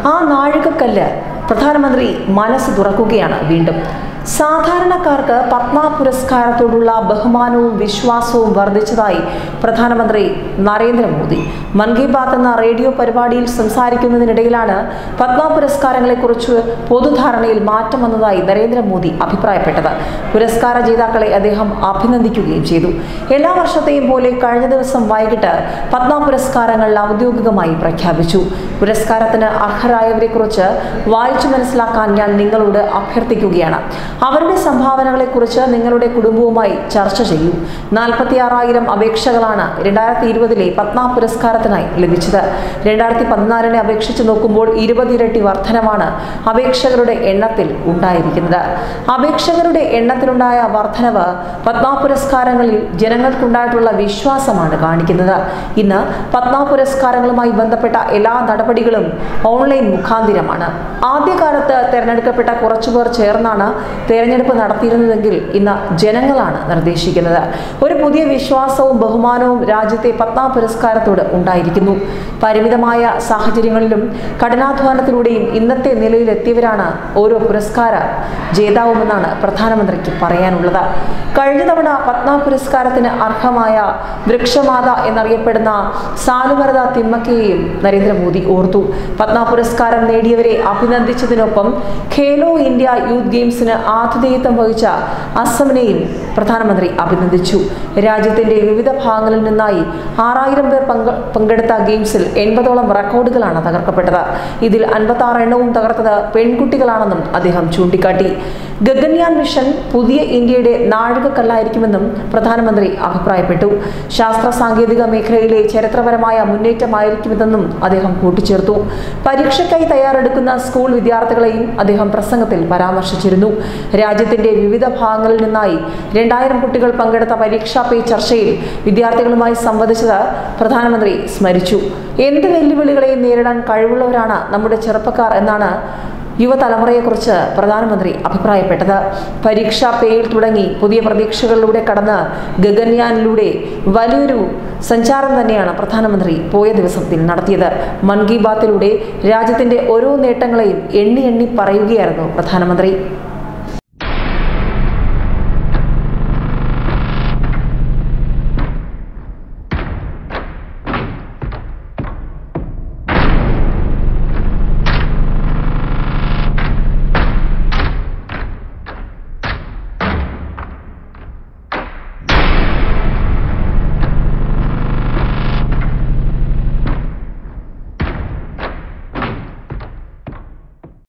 ആ നാഴികക്കല്ല് പ്രധാനമന്ത്രി മനസ്സ് തുറക്കുകയാണ് വീണ്ടും സാധാരണക്കാർക്ക് പത്മ പുരസ്കാരത്തോടുള്ള ബഹുമാനവും വിശ്വാസവും വർദ്ധിച്ചതായി പ്രധാനമന്ത്രി നരേന്ദ്രമോദി മൻ കി ബാത്ത് എന്ന റേഡിയോ പരിപാടിയിൽ സംസാരിക്കുന്നതിനിടയിലാണ് പത്മ പുരസ്കാരങ്ങളെക്കുറിച്ച് പൊതുധാരണയിൽ മാറ്റം വന്നതായി നരേന്ദ്രമോദി അഭിപ്രായപ്പെട്ടത് പുരസ്കാര ജേതാക്കളെ അദ്ദേഹം അഭിനന്ദിക്കുകയും ചെയ്തു എല്ലാ വർഷത്തെയും പോലെ കഴിഞ്ഞ ദിവസം വൈകിട്ട് പത്മ പുരസ്കാരങ്ങൾ ഔദ്യോഗികമായി പ്രഖ്യാപിച്ചു പുരസ്കാരത്തിന് അർഹരായവരെക്കുറിച്ച് വായിച്ചു മനസ്സിലാക്കാൻ ഞാൻ നിങ്ങളോട് അഭ്യർത്ഥിക്കുകയാണ് അവരുടെ സംഭാവനകളെക്കുറിച്ച് നിങ്ങളുടെ കുടുംബവുമായി ചർച്ച ചെയ്യൂ നാൽപ്പത്തിയാറായിരം അപേക്ഷകളാണ് രണ്ടായിരത്തി ഇരുപതിലെ പത്മ പുരസ്കാരത്തിനായി ലഭിച്ചത് രണ്ടായിരത്തി പതിനാലിനെ അപേക്ഷിച്ച് നോക്കുമ്പോൾ ഇരുപതിരട്ടി വർധനവാണ് അപേക്ഷകരുടെ എണ്ണത്തിൽ ഉണ്ടായിരിക്കുന്നത് അപേക്ഷകരുടെ എണ്ണത്തിലുണ്ടായ വർധനവ് പത്മ പുരസ്കാരങ്ങളിൽ ജനങ്ങൾക്കുണ്ടായിട്ടുള്ള വിശ്വാസമാണ് കാണിക്കുന്നത് ഇന്ന് പത്മ പുരസ്കാരങ്ങളുമായി ബന്ധപ്പെട്ട എല്ലാ നടപടികളും ഓൺലൈൻ മുഖാന്തിരമാണ് ആദ്യകാലത്ത് തെരഞ്ഞെടുക്കപ്പെട്ട കുറച്ചുപേർ ചേർന്നാണ് തെരഞ്ഞെടുപ്പ് നടത്തിയിരുന്നതെങ്കിൽ ഇന്ന് ജനങ്ങളാണ് നിർദ്ദേശിക്കുന്നത് ഒരു പുതിയ വിശ്വാസവും ബഹുമാനവും രാജ്യത്തെ പത്മ പുരസ്കാരത്തോട് ഉണ്ടായിരിക്കുന്നു പരിമിതമായ സാഹചര്യങ്ങളിലും കഠിനാധ്വാനത്തിലൂടെയും ഇന്നത്തെ നിലയിലെത്തിയവരാണ് ഓരോ പുരസ്കാര ജേതാവുമെന്നാണ് പ്രധാനമന്ത്രിക്ക് പറയാനുള്ളത് കഴിഞ്ഞ തവണ പത്മ പുരസ്കാരത്തിന് അർഹമായ വൃക്ഷമാത എന്നറിയപ്പെടുന്ന സാലുമരത തിമ്മക്കയെയും നരേന്ദ്രമോദി ഓർത്തു പത്മ പുരസ്കാരം നേടിയവരെ അഭിനന്ദിച്ചതിനൊപ്പം ഖേലോ ഇന്ത്യ യൂത്ത് ഗെയിംസിന് ആതിഥേയത്വം വഹിച്ച അസമിനെയും പ്രധാനമന്ത്രി അഭിനന്ദിച്ചു രാജ്യത്തിന്റെ വിവിധ ഭാഗങ്ങളിൽ നിന്നായി ആറായിരം പേർ പങ്കെ പങ്കെടുത്ത ഗെയിംസിൽ എൺപതോളം റെക്കോർഡുകളാണ് തകർക്കപ്പെട്ടത് ഇതിൽ അൻപത്തി എണ്ണവും തകർത്തത് പെൺകുട്ടികളാണെന്നും അദ്ദേഹം ചൂണ്ടിക്കാട്ടി ഗഗൻയാൻ മിഷൻ പുതിയ ഇന്ത്യയുടെ നാഴികക്കല്ലായിരിക്കുമെന്നും പ്രധാനമന്ത്രി അഭിപ്രായപ്പെട്ടു ശാസ്ത്ര സാങ്കേതിക മേഖലയിലെ ചരിത്രപരമായ മുന്നേറ്റമായിരിക്കുമെന്നും അദ്ദേഹം കൂട്ടിച്ചേർത്തു പരീക്ഷയ്ക്കായി തയ്യാറെടുക്കുന്ന സ്കൂൾ വിദ്യാർത്ഥികളെയും അദ്ദേഹം പ്രസംഗത്തിൽ പരാമർശിച്ചിരുന്നു രാജ്യത്തിന്റെ വിവിധ ഭാഗങ്ങളിൽ നിന്നായി രണ്ടായിരം കുട്ടികൾ പങ്കെടുത്ത പരീക്ഷാ പേ ചർച്ചയിൽ വിദ്യാർത്ഥികളുമായി സംവദിച്ചത് പ്രധാനമന്ത്രി സ്മരിച്ചു എന്ത് വെല്ലുവിളികളെയും നേരിടാൻ കഴിവുള്ളവരാണ് നമ്മുടെ ചെറുപ്പക്കാർ എന്നാണ് യുവതലമുറയെക്കുറിച്ച് പ്രധാനമന്ത്രി അഭിപ്രായപ്പെട്ടത് പരീക്ഷാ പേയിൽ തുടങ്ങി പുതിയ പ്രതീക്ഷകളിലൂടെ കടന്ന് ഗഗൻയാനിലൂടെ വലിയൊരു സഞ്ചാരം തന്നെയാണ് പ്രധാനമന്ത്രി പോയ ദിവസത്തിൽ നടത്തിയത് മൻ കി ബാത്തിലൂടെ രാജ്യത്തിന്റെ ഓരോ നേട്ടങ്ങളെയും എണ്ണി എണ്ണി പറയുകയായിരുന്നു പ്രധാനമന്ത്രി